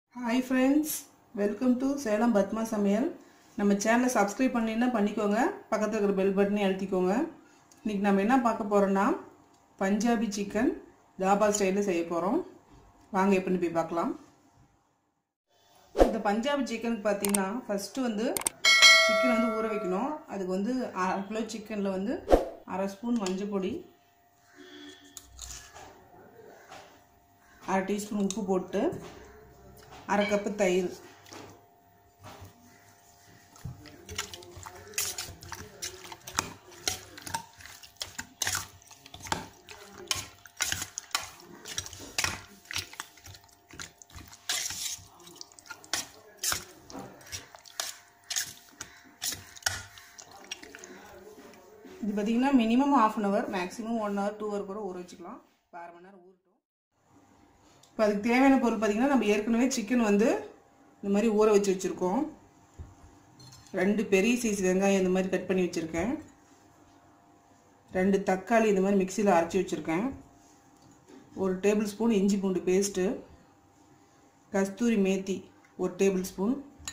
hi friends welcome to Salem Padma சமையல் நம்ம சேனலை சப்ஸ்கிரைப் பண்ணினா பண்ணிக்கோங்க பக்கத்தில் இருக்கிற பெல் பட்டனையும் அழுத்திக்கோங்க இன்றைக்கி நம்ம என்ன பார்க்க போகிறோன்னா பஞ்சாபி சிக்கன் தாபா ஸ்டைலில் செய்ய போகிறோம் வாங்க எப்படின்னு போய் பார்க்கலாம் இந்த பஞ்சாபி சிக்கனுக்கு பார்த்தீங்கன்னா ஃபஸ்ட்டு வந்து சிக்கன் வந்து ஊற வைக்கணும் அதுக்கு வந்து அரை கிலோ சிக்கனில் வந்து அரை ஸ்பூன் மஞ்சள் பொடி அரை டீஸ்பூன் உப்பு போட்டு அரை கப்பு தயிர் இது பார்த்தீங்கன்னா minimum half an hour maximum one hour two hour கூட ஊற வச்சுக்கலாம் இப்போ அரை மணி நேரம் ஊறட்டும் இப்போ அதுக்கு தேவையான பொருள் பார்த்தீங்கன்னா நம்ம ஏற்கனவே சிக்கன் வந்து இந்த மாதிரி ஊற வச்சு வச்சுருக்கோம் ரெண்டு பெரிய சைஸ் வெங்காயம் இந்த மாதிரி கட் பண்ணி வச்சுருக்கேன் ரெண்டு தக்காளி இந்த மாதிரி மிக்சியில் அரைச்சி வச்சுருக்கேன் ஒரு டேபிள் ஸ்பூன் இஞ்சி பூண்டு பேஸ்ட்டு கஸ்தூரி மேத்தி ஒரு டேபிள் ஸ்பூன்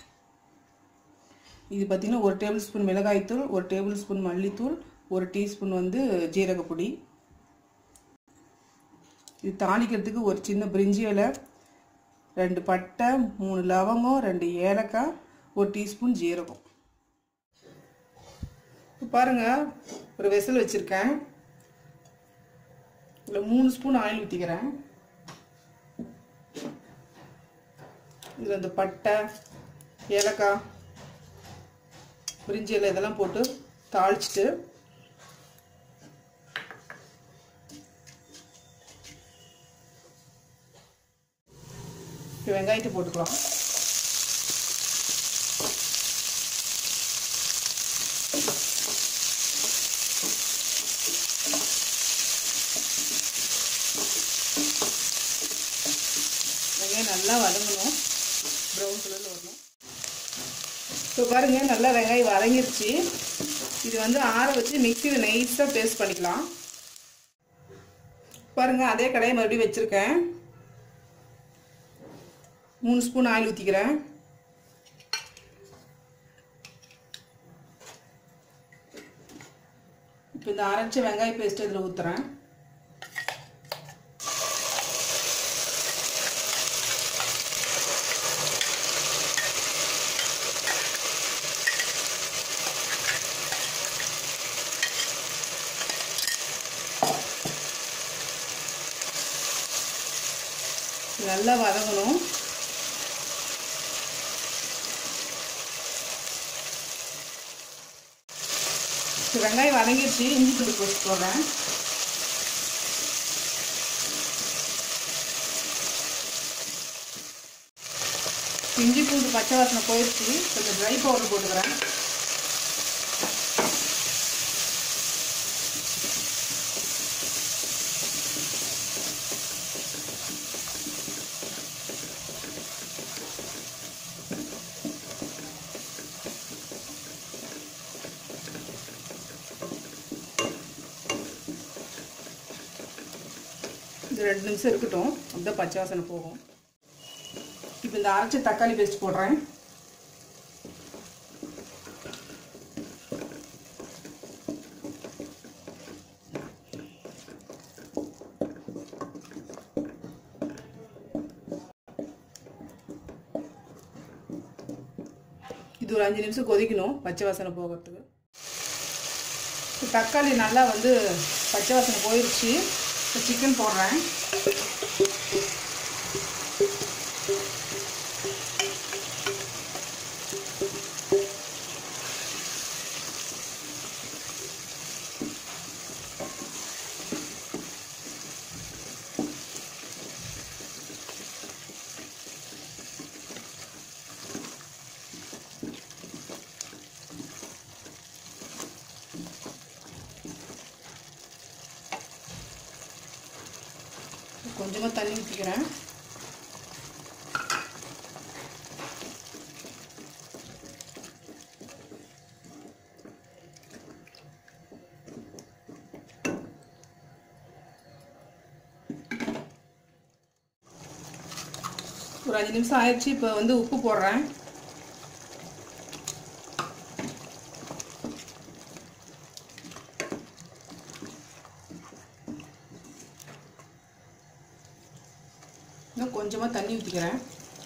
இது பார்த்திங்கன்னா ஒரு டேபிள் ஸ்பூன் மிளகாய்த்தூள் ஒரு டேபிள் ஸ்பூன் மல்லித்தூள் ஒரு டீஸ்பூன் வந்து ஜீரகப்பொடி இது தாளிக்கிறதுக்கு ஒரு சின்ன பிரிஞ்சி இலை ரெண்டு பட்டை மூணு லவங்கம் ரெண்டு ஏலக்காய் ஒரு டீஸ்பூன் ஜீரகம் இப்போ பாருங்கள் ஒரு வெசல் வச்சுருக்கேன் இதில் மூணு ஸ்பூன் ஆயில் ஊற்றிக்கிறேன் இதில் இந்த பட்டை ஏலக்காய் பிரிஞ்சி இலை இதெல்லாம் போட்டு தாளிச்சிட்டு இப்போ வெங்காயத்தை போட்டுக்கலாம் வெங்காயம் நல்லா வதங்கணும் ப்ரௌன் கலரில் வரணும் இப்போ பாருங்கள் நல்லா வெங்காயம் வதங்கிருச்சு இது வந்து ஆற வச்சு மிக்சியில் நைஸாக பேஸ்ட் பண்ணிக்கலாம் பாருங்கள் அதே கடையை மறுபடியும் வச்சுருக்கேன் மூணு ஸ்பூன் ஆயில் ஊற்றிக்கிறேன் இப்போ இந்த அரைச்ச வெங்காய பேஸ்ட் இதில் ஊற்றுறேன் நல்லா வதங்கணும் வெங்காயம் வதங்கிடுச்சு இஞ்சி பூண்டு போட்டு போடுறேன் இஞ்சி பூண்டு பச்சை வாசனை போயிடுச்சு கொஞ்சம் ட்ரை பவுடர் போட்டுக்கிறேன் இது ரெண்டு நிமிஷம் இருக்கட்டும் அப்படிதான் பச்சை வாசனை போகும் இப்போ இந்த அரைச்ச தக்காளி பேஸ்ட் போடுறேன் இது ஒரு அஞ்சு நிமிஷம் கொதிக்கணும் பச்சை வாசனை போகிறதுக்கு தக்காளி நல்லா வந்து பச்சை வாசனை போயிடுச்சு இப்போ சிக்கன் போடுறேன் கொஞ்சமாக தண்ணி ஊற்றிக்கிறேன் ஒரு அஞ்சு நிமிஷம் ஆயிடுச்சு இப்போ வந்து உப்பு போடுறேன் இன்னும் கொஞ்சமாக தண்ணி ஊற்றிக்கிறேன்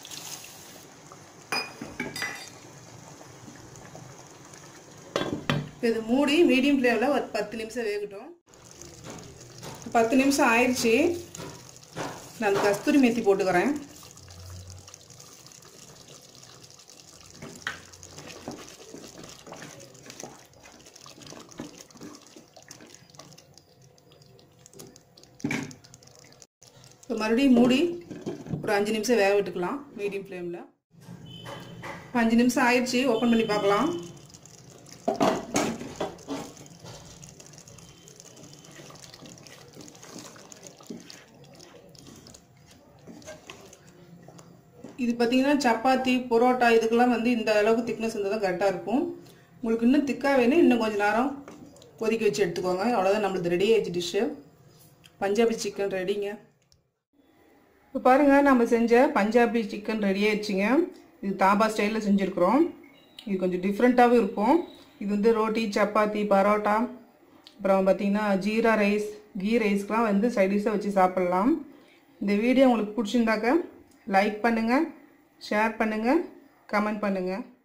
இப்போ இது மூடி மீடியம் ஃப்ளேமில் ஒரு பத்து நிமிஷம் வேகட்டும் பத்து நிமிஷம் ஆயிடுச்சு நான் அந்த கஸ்தூரி மேத்தி போட்டுக்கிறேன் இப்போ மறுபடியும் மூடி ஒரு அஞ்சு நிமிஷம் வேக விட்டுக்கலாம் மீடியம் ஃப்ளேமில் அஞ்சு நிமிஷம் ஆயிடுச்சு ஓப்பன் பண்ணி பார்க்கலாம் இது பார்த்தீங்கன்னா சப்பாத்தி புரோட்டா இதுக்கெல்லாம் வந்து இந்த அளவுக்கு திக்னஸ் இருந்தால் தான் கரெக்டாக இருக்கும் உங்களுக்கு இன்னும் திக்காக வேணும் இன்னும் கொஞ்சம் நேரம் கொதிக்க வச்சு எடுத்துக்கோங்க அவ்வளோதான் நம்மளுக்கு ரெடி ஆயிடுச்சு டிஷ்ஷு பஞ்சாபி சிக்கன் ரெடிங்க இப்போ பாருங்கள் நம்ம செஞ்ச பஞ்சாபி சிக்கன் ரெடி ஆயிடுச்சுங்க இது தாபா ஸ்டைலில் செஞ்சுருக்குறோம் இது கொஞ்சம் டிஃப்ரெண்ட்டாகவும் இருக்கும் இது வந்து ரோட்டி சப்பாத்தி பரோட்டா அப்புறம் பார்த்திங்கன்னா ஜீரா ரைஸ் கீ ரைஸ்க்கெலாம் வந்து சைடிஷாக வச்சு சாப்பிட்லாம் இந்த வீடியோ உங்களுக்கு பிடிச்சிருந்தாக்க லைக் பண்ணுங்கள் ஷேர் பண்ணுங்கள் கமெண்ட் பண்ணுங்கள்